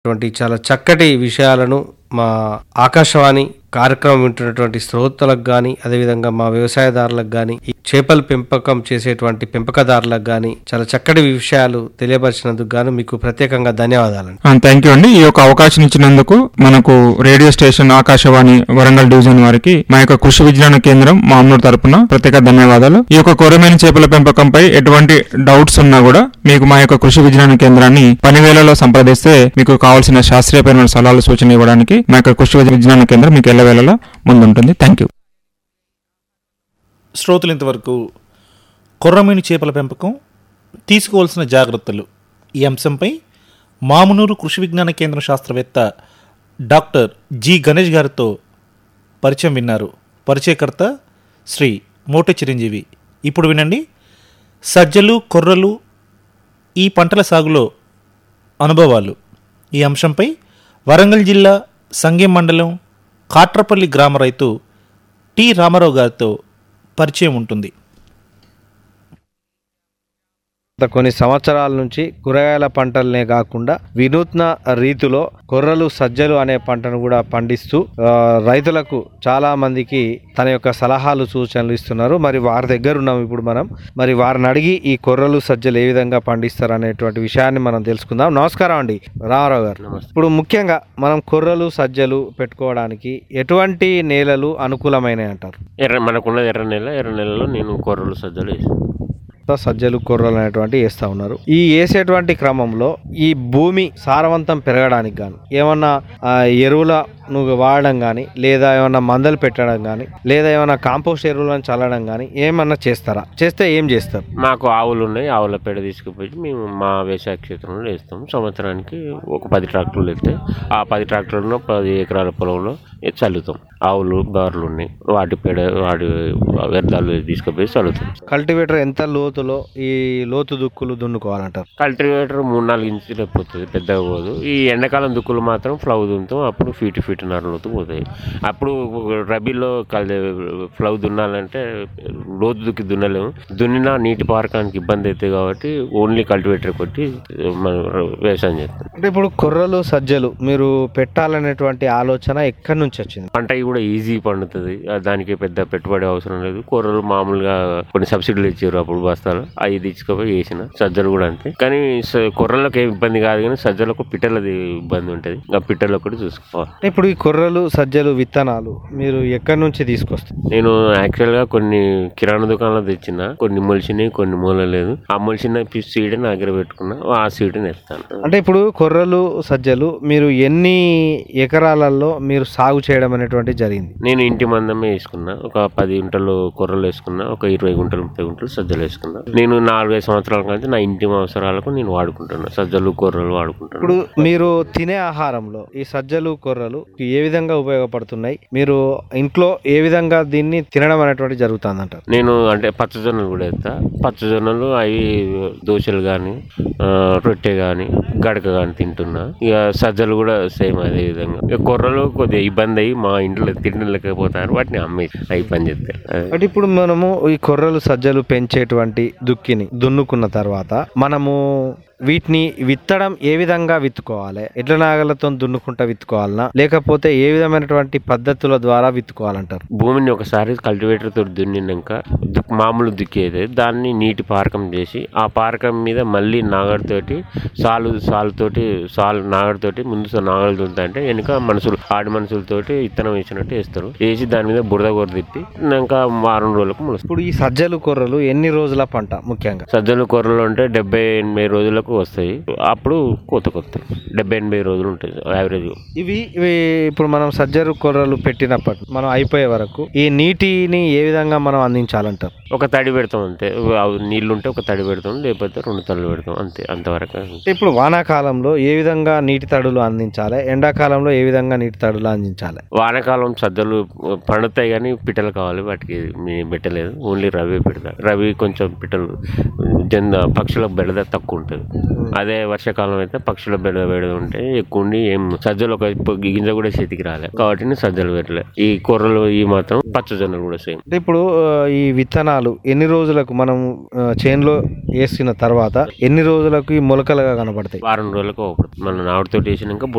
అటువంటి చాలా చక్కటి విషయాలను మా ఆకాశవాణి కార్యక్రమం వింటున్నటువంటి శ్రోతలకు కానీ అదేవిధంగా మా వ్యవసాయదారులకు కానీ ఈ చేపల పెంపకం చేసేటువంటి పెంపకదారులకు కానీ చాలా చక్కటి విషయాలు తెలియపరిచినందుకు గాను మీకు ప్రత్యేకంగా ధన్యవాదాలు థ్యాంక్ యూ అండి ఈ యొక్క అవకాశం ఇచ్చినందుకు మనకు radio station Akashvani Warangal division వారికి మా యొక్క కృషి విజ్ఞాన కేంద్రం మామూలు తరపున ప్రత్యేక ధన్యవాదాలు ఈ యొక్క కొరమైన చేపల పెంపకంపై ఎటువంటి డౌట్స్ ఉన్నా కూడా మీకు మా యొక్క కృషి విజ్ఞాన కేంద్రాన్ని పనివేళలో సంప్రదిస్తే మీకు కావాల్సిన శాస్త్రీయపరమైన సలహాలు సూచనలు ఇవ్వడానికి మా యొక్క కృషి విజ్ఞాన కేంద్రం మీకు ఎల్లవేళలో ముందుంటుంది థ్యాంక్ యూ శ్రోతలు ఇంతవరకు కొర్రమీను చేపల పెంపకం తీసుకోవాల్సిన జాగ్రత్తలు ఈ అంశంపై మామునూరు కృషి విజ్ఞాన కేంద్రం శాస్త్రవేత్త డాక్టర్ జి గణేష్ గారితో పరిచయం విన్నారు పరిచయకర్త శ్రీ మోటె చిరంజీవి ఇప్పుడు వినండి సజ్జలు కొర్రలు ఈ పంటల సాగులో అనుభవాలు ఈ అంశంపై వరంగల్ జిల్లా సంగెం మండలం కాట్రపల్లి గ్రామ రైతు టి రామారావు గారితో పరిచయం ఉంటుంది గత కొన్ని సంవత్సరాల నుంచి కూరగాయల పంటలనే కాకుండా వినూత్న రీతిలో కొర్రలు సజ్జలు అనే పంటను కూడా పండిస్తూ ఆ, రైతులకు చాలా మందికి తన యొక్క సలహాలు సూచనలు ఇస్తున్నారు మరి వారి దగ్గర ఉన్నాం ఇప్పుడు మనం మరి వారిని అడిగి ఈ కొర్రలు సజ్జలు ఏ విధంగా పండిస్తారు అనేటువంటి విషయాన్ని మనం తెలుసుకుందాం నమస్కారం అండి రామారావు గారు ఇప్పుడు ముఖ్యంగా మనం కొర్రలు సజ్జలు పెట్టుకోవడానికి ఎటువంటి నేలలు అనుకూలమైనవి అంటారు ఎర్ర మనకున్నది ఎర్ర నెల ఎర్ర నెలలో నేను కూరలు సజ్జలు వేసాను సజ్జలు కొర్రలు అనేటువంటి వేస్తా ఉన్నారు ఈ వేసేటువంటి క్రమంలో ఈ భూమి సారవంతం పెరగడానికి గాను ఏమన్నా ఆ, ఎరువుల నువ్వు వాడడం కానీ లేదా ఏమన్నా మందలు పెట్టడం కానీ లేదా ఏమన్నా కాంపోస్ట్ ఎరువులను చల్లడం కానీ ఏమన్నా చేస్తారా చేస్తే ఏం చేస్తారు మాకు ఆవులు ఉన్నాయి ఆవుల పేడ తీసుకుపోయి మేము మా వ్యవసాయ క్షేత్రంలో వేస్తాం సంవత్సరానికి ఒక పది ట్రాక్టర్లు వెళ్తే ఆ పది ట్రాక్టర్లను పది ఎకరాల పొలంలో చల్లుతాం ఆవులు బార్లు ఉన్నాయి వాటి పేడ వాటి వ్యర్థాలు తీసుకుపోయి చల్లుతాం కల్టివేటర్ ఎంత లోతులో ఈ లోతు దుక్కులు దున్నుకోవాలంటారు కల్టివేటర్ మూడు నాలుగు ఇంచులు పోతుంది పెద్దగా పోదు ఈ ఎండాకాలం దుక్కులు మాత్రం ఫ్లౌ దున్నుతాం అప్పుడు ఫీట్ ఫీట్ లోతు పోతాయి అప్పుడు రబీలో కల్ ఫ్లౌ దున్నాలంటే లోతు దుక్కి దున్నలేము దున్నినా నీటి పారకానికి ఇబ్బంది అవుతుంది కాబట్టి ఓన్లీ కల్టివేటర్ కొట్టి మనం వ్యవసాయం చేస్తాం అంటే ఇప్పుడు కొర్రలు సజ్జలు మీరు పెట్టాలనేటువంటి ఆలోచన ఎక్కడి నుంచి వచ్చింది పంట కూడా ఈజీ పండుతుంది ఆ దానికి పెద్ద పెట్టుబడి అవసరం లేదు కూరలు మామూలుగా కొన్ని సబ్సిడీలు ఇచ్చారు అప్పుడు బస్తాలు అవి తీసుకుపోయి వేసిన సజ్జలు కూడా అంతే కానీ స- కొర్రలకు ఏం ఇబ్బంది కాదు కానీ సజ్జలకు పిట్టలది ఇబ్బంది ఉంటుంది ఆ పిట్టలు ఒకటి చూసుకోవాలి అంటే ఇప్పుడు ఈ కొర్రలు సజ్జలు విత్తనాలు మీరు ఎక్కడి నుంచి తీసుకొస్తారు నేను యాక్చువల్ గా కొన్ని కిరాణా దుకాణాలు తెచ్చిన కొన్ని మొలిచినాయి కొన్ని మూలలేదు ఆ మొలిచిన సీడ్ నా దగ్గర పెట్టుకున్నా ఆ సీడ్ నేస్తాను అంటే ఇప్పుడు కొర్రలు సజ్జలు మీరు ఎన్ని ఎకరాలలో మీరు సాగు చేయడం అనేటువంటి జరిగింది నేను ఇంటి మందమే వేసుకున్నా ఒక పది గుంటలు కొర్రలు వేసుకున్నా ఒక ఇరవై గుంటలు ముప్పై గుంటలు సజ్జలు వేసుకున్నా నేను నాలుగైదు సంవత్సరాల నుంచి నా ఇంటి అవసరాలకు నేను వాడుకుంటున్నా సజ్జలు కొర్రలు వాడుకుంటున్నా ఇప్పుడు మీరు తినే ఆహారంలో ఈ సజ్జలు కొర్రలు ఏ విధంగా ఉపయోగపడుతున్నాయి మీరు ఇంట్లో ఏ విధంగా దీన్ని తినడం అనేటువంటి జరుగుతుంది అంటారు నేను అంటే పచ్చజొన్నలు కూడా వేస్తా పచ్చజొన్నలు అవి దోశలు కానీ రొట్టె కానీ గడక కానీ తింటున్నా ఇక సజ్జలు కూడా సేమ్ అదే విధంగా ఇక కొర్రలు కొద్దిగా ఇబ్బంది అయ్యి మా ఇంట్లో తిండిలేకపోతారు వాటిని అమ్మేసి అవి పని చేస్తారు అదే. అంటే ఇప్పుడు మనము ఈ కొర్రలు సజ్జలు పెంచేటువంటి దుక్కిని దున్నుకున్న తర్వాత మనము వీటిని విత్తడం ఏ విధంగా విత్తుకోవాలి ఎడ్ల నాగలతో దున్నుకుంటా విత్తుకోవాలనా లేకపోతే ఏ విధమైనటువంటి పద్ధతుల ద్వారా విత్తుకోవాలంటారు భూమిని ఒకసారి కల్టివేటర్ తోటి దున్నినాక దుక్- మామూలు దుక్కేది దాన్ని నీటి పారకం చేసి ఆ పారకం మీద మళ్ళీ నాగడితోటి సాలు సాలుతోటి సాలు నాగడితోటి ముందు సా- నాగలు దున్నుతా అంటే వెనుక మనుషులు ఆడి మనుషులతోటి ఇత్తనం వేసినట్టు వేస్తారు వేసి దాని మీద బురద గొర్ర తిప్పి ఇంకా వారం రోజులకు మొలుస్తుంది ఇప్పుడు ఈ సజ్జలు కొర్రలు ఎన్ని రోజుల పంట ముఖ్యంగా సజ్జల కూరలు ఉంటే డెబ్బై ఎనభై రోజులకు వస్తాయి అప్పుడు కోతకు వస్తాయి డెబ్బై ఎనభై రోజులు ఉంటాయి యావరేజ్ ఇవి ఇవి ఇప్పుడు మనం సజ్జరు కొర్రలు పెట్టినప్పటి మనం అయిపోయే వరకు ఈ నీటిని ఏ విధంగా మనం అందించాలంటారు ఒక తడి పెడతాం అంతే అవి నీళ్ళు ఉంటే ఒక తడి పెడతాం లేకపోతే రెండు తడులు పెడతాం అంతే అంతవరకు ఇప్పుడు వానాకాలంలో ఏ విధంగా నీటి తడులు అందించాలి ఎండాకాలంలో ఏ విధంగా నీటి తడులు అందించాలి వానాకాలం సజ్జలు పండుతాయి కానీ పిట్టలు కావాలి వాటికి మేము పెట్టలేదు ఓన్లీ రవి పెడతా రవి కొంచెం పిట్టలు జన్ పక్షుల బెడద తక్కువ ఉంటుంది అదే వర్షాకాలం అయితే పక్షుల బెడద బెడద ఉంటే ఎక్కువ ఉండి ఏం సజ్జలు ఒక ప- గింజ కూడా చేతికి రాలే కాబట్టి నేను సజ్జలు పెట్టలే ఈ కూరలు ఈ మాత్రం పచ్చజొన్నలు కూడా సేమ్ అంటే ఇప్పుడు ఆ, ఈ విత్తనాలు ఎన్ని రోజులకు మనం ఆ, చేనులో వేసిన తర్వాత ఎన్ని రోజులకు ఈ మొలకలుగా కనబడతాయి వారం రోజులకు ఒకటి మన నాటుతో వేసినాక